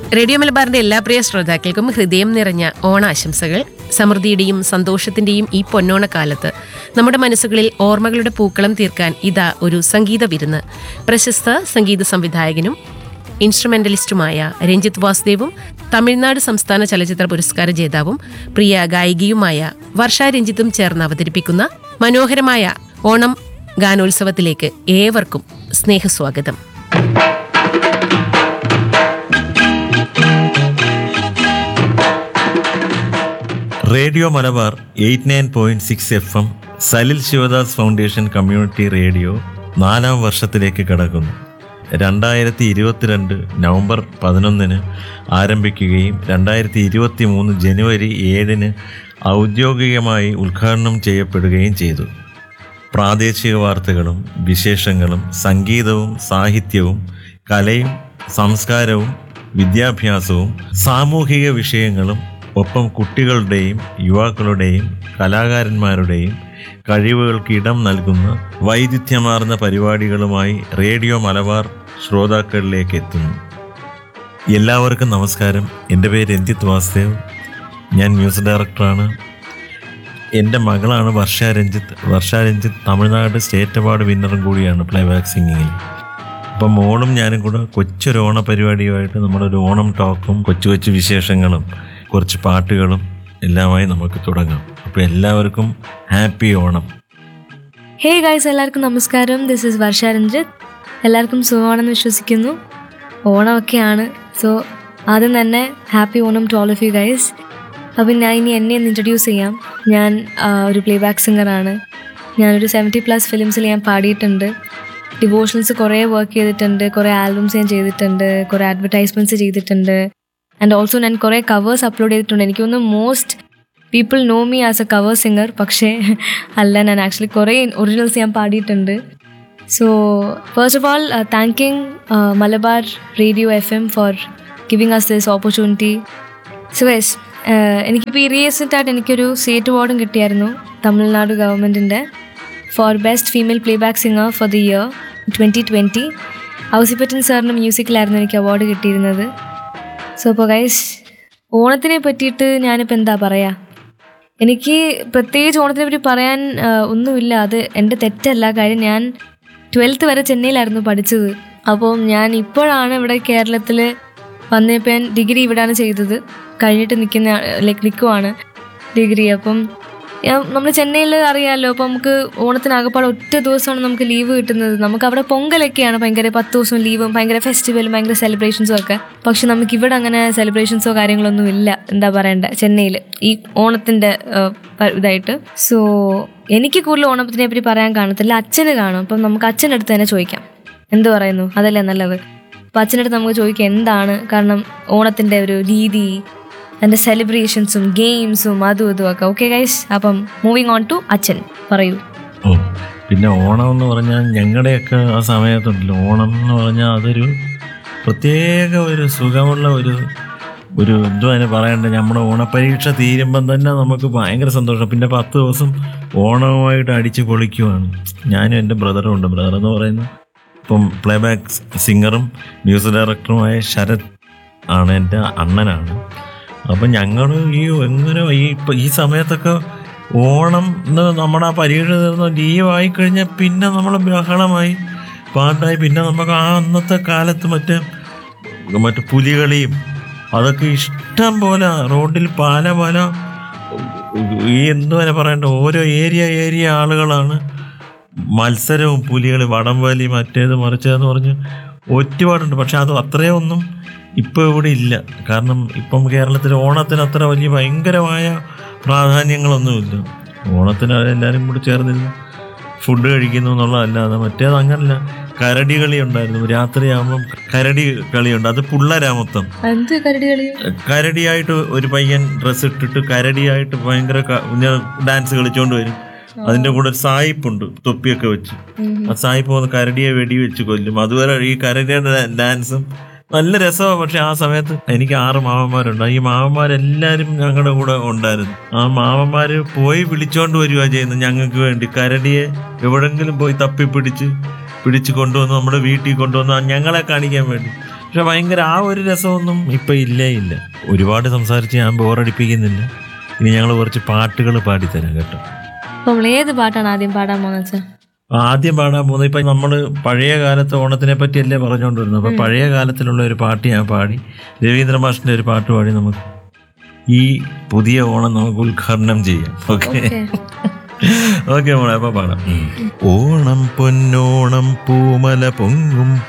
radio മലബാറിന്റെ എല്ലാ പ്രിയ ശ്രോതാക്കൾക്കും ഹൃദയം നിറഞ്ഞ ഓണാശംസകൾ സമൃദ്ധിയുടെയും സന്തോഷത്തിന്റെയും ഈ പൊന്നോണക്കാലത്ത് നമ്മുടെ മനസ്സുകളിൽ ഓർമ്മകളുടെ പൂക്കളം തീർക്കാൻ ഇതാ ഒരു സംഗീത വിരുന്ന് പ്രശസ്ത സംഗീത സംവിധായകനും ഇൻസ്ട്രുമെന്റലിസ്റ്റുമായ രഞ്ജിത്ത് വാസുദേവും തമിഴ്നാട് സംസ്ഥാന ചലച്ചിത്ര പുരസ്കാര ജേതാവും പ്രിയ ഗായികയുമായ വർഷ രഞ്ജിത്തും ചേർന്ന് അവതരിപ്പിക്കുന്ന മനോഹരമായ ഓണം ഗാനോത്സവത്തിലേക്ക് ഏവർക്കും സ്നേഹസ്വാഗതം radio Malabar eight nine point six F M Salil Shivadas foundation community radio നാലാം വർഷത്തിലേക്ക് കടക്കുന്നു രണ്ടായിരത്തി ഇരുപത്തിരണ്ട് നവംബർ പതിനൊന്നിന് ആരംഭിക്കുകയും രണ്ടായിരത്തി ഇരുപത്തി മൂന്ന് ജനുവരി ഏഴിന് ഔദ്യോഗികമായി ഉദ്ഘാടനം ചെയ്യപ്പെടുകയും ചെയ്തു പ്രാദേശിക വാർത്തകളും വിശേഷങ്ങളും സംഗീതവും സാഹിത്യവും കലയും സംസ്കാരവും വിദ്യാഭ്യാസവും സാമൂഹിക വിഷയങ്ങളും ഒപ്പം കുട്ടികളുടെയും യുവാക്കളുടെയും കലാകാരന്മാരുടെയും കഴിവുകൾക്ക് ഇടം നൽകുന്ന വൈവിധ്യമാർന്ന പരിപാടികളുമായി റേഡിയോ മലബാർ ശ്രോതാക്കളിലേക്ക് എത്തുന്നു എല്ലാവർക്കും നമസ്കാരം എൻ്റെ പേര് രഞ്ജിത്ത് വാസുദേവ് ഞാൻ മ്യൂസിക് ഡയറക്ടറാണ് എൻ്റെ മകളാണ് വർഷ രഞ്ജിത്ത് വർഷ രഞ്ജിത്ത് തമിഴ്നാട് സ്റ്റേറ്റ് അവാർഡ് വിന്നറും കൂടിയാണ് പ്ലേബാക്ക് സിംഗിങ്ങിൽ അപ്പം മോളും ഞാനും കൂടെ കൊച്ചൊരു ഓണ പരിപാടിയുമായിട്ട് നമ്മളൊരു ഓണം ടോക്കും കൊച്ചു കൊച്ചു വിശേഷങ്ങളും കുറച്ച് പാട്ടുകളും എല്ലാമായി നമുക്ക് തുടങ്ങാം അപ്പോൾ എല്ലാവർക്കും ഹാപ്പി ഓണം ഹേ ഗൈസ് എല്ലാവർക്കും നമസ്കാരം ദിസ് ഇസ് വർഷ രഞ്ജിത്ത് എല്ലാവർക്കും സുഖമാണെന്ന് വിശ്വസിക്കുന്നു ഓണമൊക്കെയാണ് സോ ആദ്യം തന്നെ happy Onam to all of you guys അപ്പം ഞാൻ ഇനി എന്നെ ഒന്ന് ഇൻട്രൊഡ്യൂസ് ചെയ്യാം ഞാൻ ആ, ഒരു പ്ലേ ബാക്ക് സിംഗറാണ് ഞാനൊരു സെവൻറ്റി പ്ലസ് ഫിലിംസിൽ ഞാൻ പാടിയിട്ടുണ്ട് ഡിവോഷണൽസ് കുറേ വർക്ക് ചെയ്തിട്ടുണ്ട് കുറേ ആൽബംസ് ഞാൻ ചെയ്തിട്ടുണ്ട് കുറേ അഡ്വർടൈസ്മെൻറ്റ്സ് ചെയ്തിട്ടുണ്ട് ആൻഡ് ഓൾസോ ഞാൻ കുറേ കവേഴ്സ് അപ്ലോഡ് ചെയ്തിട്ടുണ്ട് എനിക്ക് തോന്നുന്നു most people know me as a cover singer പക്ഷേ അല്ല ഞാൻ ആക്ച്വലി കുറേ ഒറിജിനൽസ് ഞാൻ പാടിയിട്ടുണ്ട് so first of all thanking Malabar radio F M for giving us this opportunity so yes എനിക്കിപ്പോൾ ഈ റീസെൻ്റായിട്ട് എനിക്കൊരു സ്റ്റേറ്റ് അവാർഡും കിട്ടിയായിരുന്നു തമിഴ്നാട് ഗവൺമെൻറ്റിൻ്റെ for best female playback singer for the year twenty twenty Ouseppachan സാറിന് മ്യൂസിക്കിലായിരുന്നു എനിക്ക് അവാർഡ് കിട്ടിയിരുന്നത് സോ അപ്പോൾ ഗൈസ് ഓണത്തിനെ പറ്റിയിട്ട് ഞാനിപ്പോൾ എന്താ പറയുക എനിക്ക് പ്രത്യേകിച്ച് ഓണത്തിനെ പറ്റി പറയാൻ ആ, ഒന്നുമില്ല അത് എൻ്റെ തെറ്റല്ല കാര്യം ഞാൻ ട്വൽത്ത് വരെ ചെന്നൈയിലായിരുന്നു പഠിച്ചത് അപ്പോൾ ഞാൻ ഇപ്പോഴാണ് ഇവിടെ കേരളത്തിൽ വന്നപ്പോൾ ഞാൻ ഡിഗ്രി ഇവിടെയാണ് ചെയ്തത് കഴിഞ്ഞിട്ട് നിൽക്കുന്ന ലൈക്ക് നിൽക്കുവാണ് ഡിഗ്രി അപ്പം നമ്മൾ ചെന്നൈയിൽ അറിയാമല്ലോ അപ്പോൾ നമുക്ക് ഓണത്തിനാകപ്പാടെ ഒറ്റ ദിവസമാണ് നമുക്ക് ലീവ് കിട്ടുന്നത് നമുക്ക് അവിടെ പൊങ്കലൊക്കെയാണ് ഭയങ്കര പത്ത് ദിവസം ലീവും ഭയങ്കര ഫെസ്റ്റിവലും ഭയങ്കര സെലിബ്രേഷൻസും ഒക്കെ പക്ഷെ നമുക്ക് ഇവിടെ അങ്ങനെ സെലിബ്രേഷൻസോ കാര്യങ്ങളൊന്നും ഇല്ല എന്താ പറയണ്ട ചെന്നൈയിൽ ഈ ഓണത്തിൻ്റെ ഇതായിട്ട് സോ എനിക്ക് കൂടുതൽ ഓണത്തിനെ പറ്റി പറയാൻ കാണത്തില്ല അച്ഛന് കാണും അപ്പം നമുക്ക് അച്ഛൻ്റെ അടുത്ത് തന്നെ ചോദിക്കാം എന്ത് പറയുന്നു അതല്ലേ നല്ലത് അപ്പം അച്ഛൻ്റെ അടുത്ത് നമുക്ക് ചോദിക്കാം എന്താണ് കാരണം ഓണത്തിൻ്റെ ഒരു രീതി അതിൻ്റെ സെലിബ്രേഷൻസും ഗെയിംസും അതും ഇതും ഒക്കെ ഓക്കെ ഗൈസ് അപ്പം മൂവിങ് ഓൺ ടു അച്ഛൻ പറയൂ ഓ പിന്നെ ഓണം എന്ന് പറഞ്ഞാൽ ഞങ്ങളുടെയൊക്കെ ആ സമയത്തുണ്ടല്ലോ ഓണം എന്ന് പറഞ്ഞാൽ അതൊരു പ്രത്യേക ഒരു സുഖമുള്ള ഒരു ഒരു എന്തോ അതിന് പറയണ്ട നമ്മുടെ ഓണപ്പരീക്ഷ തീരുമ്പം തന്നെ നമുക്ക് ഭയങ്കര സന്തോഷം പിന്നെ പത്ത് ദിവസം ഓണവുമായിട്ട് അടിച്ച് പൊളിക്കുവാണ് ഞാനും എൻ്റെ ബ്രദറും ഉണ്ട് ബ്രദർ എന്ന് പറയുന്നത് ഇപ്പം പ്ലേബാക്ക് സിംഗറും മ്യൂസിക് ഡയറക്ടറുമായ ശരത് ആണ് എൻ്റെ അണ്ണനാണ് അപ്പം ഞങ്ങൾ ഈ എങ്ങനെ ഈ ഇപ്പം ഈ സമയത്തൊക്കെ ഓണം എന്ന് നമ്മുടെ ആ പരീക്ഷ തീർന്ന് ലീവ് ആയിക്കഴിഞ്ഞാൽ പിന്നെ നമ്മൾ ബഹളമായി പാട്ടായി പിന്നെ നമുക്ക് ആ അന്നത്തെ കാലത്ത് മറ്റേ മറ്റേ പുലികളിയും അതൊക്കെ ഇഷ്ടം പോലെ റോഡിൽ പല പല ഈ എന്തുവരെ പറയണ്ട ഓരോ ഏരിയ ഏരിയ ആളുകളാണ് മത്സരവും പുലികൾ വടംവലി മറ്റേത് മറിച്ചതെന്ന് പറഞ്ഞ് ഒരുപാടുണ്ട് പക്ഷെ അത് അത്രയൊന്നും ഇപ്പോൾ ഇവിടെ ഇല്ല കാരണം ഇപ്പം കേരളത്തിൽ ഓണത്തിന് അത്ര വലിയ ഭയങ്കരമായ പ്രാധാന്യങ്ങളൊന്നുമില്ല ഓണത്തിന് എല്ലാവരും കൂടി ചേർന്നിരുന്ന് ഫുഡ് കഴിക്കുന്നു എന്നുള്ളതല്ലാതെ മറ്റേത് അങ്ങനല്ല കരടി കളി ഉണ്ടായിരുന്നു രാത്രിയാകുമ്പം കരടി കളിയുണ്ട് അത് പുള്ളരാമത്തം എന്ത് കരടി കളി കരടിയായിട്ട് ഒരു പയ്യൻ ഡ്രസ്സ് ഇട്ടിട്ട് കരടിയായിട്ട് ഭയങ്കര ക- ഇങ്ങനെ ഡാൻസ് കളിച്ചോണ്ട് വരും അതിന്റെ കൂടെ ഒരു സായിപ്പുണ്ട് തൊപ്പിയൊക്കെ വെച്ച് ആ സായിപ്പ് വന്ന് കരടിയെ വെടി വെച്ച് കൊല്ലും അതുവരെ ഈ കരടിയുടെ ഡാ- ഡാൻസും നല്ല രസമാണ് പക്ഷെ ആ സമയത്ത് എനിക്ക് ആറ് മാമന്മാരുണ്ട് ഈ മാമന്മാരെല്ലാരും ഞങ്ങളുടെ കൂടെ ഉണ്ടായിരുന്നു ആ മാമന്മാര് പോയി വിളിച്ചോണ്ട് വരിക ചെയ്യുന്നത് ഞങ്ങൾക്ക് വേണ്ടി കരടിയെ എവിടെങ്കിലും പോയി തപ്പി പിടിച്ച് പിടിച്ച് കൊണ്ടുവന്ന് നമ്മുടെ വീട്ടിൽ കൊണ്ടുവന്ന് ആ ഞങ്ങളെ കാണിക്കാൻ വേണ്ടി പക്ഷെ ഭയങ്കര ആ ഒരു രസമൊന്നും ഇപ്പം ഇല്ലേ ഇല്ല ഒരുപാട് സംസാരിച്ച് ഞാൻ ബോറടിപ്പിക്കുന്നില്ല ഇനി ഞങ്ങൾ കുറച്ച് പാട്ടുകൾ പാടിത്തരാം കേട്ടോ അപ്പോൾ നമ്മൾ ഏത് പാട്ടാണ് ആദ്യം പാടാൻ പോകുന്നത് വെച്ചാൽ ആദ്യം പാടാൻ പോകുന്നത് ഇപ്പം നമ്മൾ പഴയ കാലത്ത് ഓണത്തിനെ പറ്റിയല്ലേ പറഞ്ഞുകൊണ്ടിരുന്നത് അപ്പം പഴയ കാലത്തിലുള്ള ഒരു പാട്ട് ഞാൻ പാടി രവീന്ദ്ര മാഷിൻ്റെ ഒരു പാട്ട് പാടി നമുക്ക് ഈ പുതിയ ഓണം നമുക്ക് ഉദ്ഘാടനം ചെയ്യാം ഓക്കെ ഓക്കെ മോളെ അപ്പം പാടാം ഓണം പൊന്നോണം പൂമല പൊങ്ങും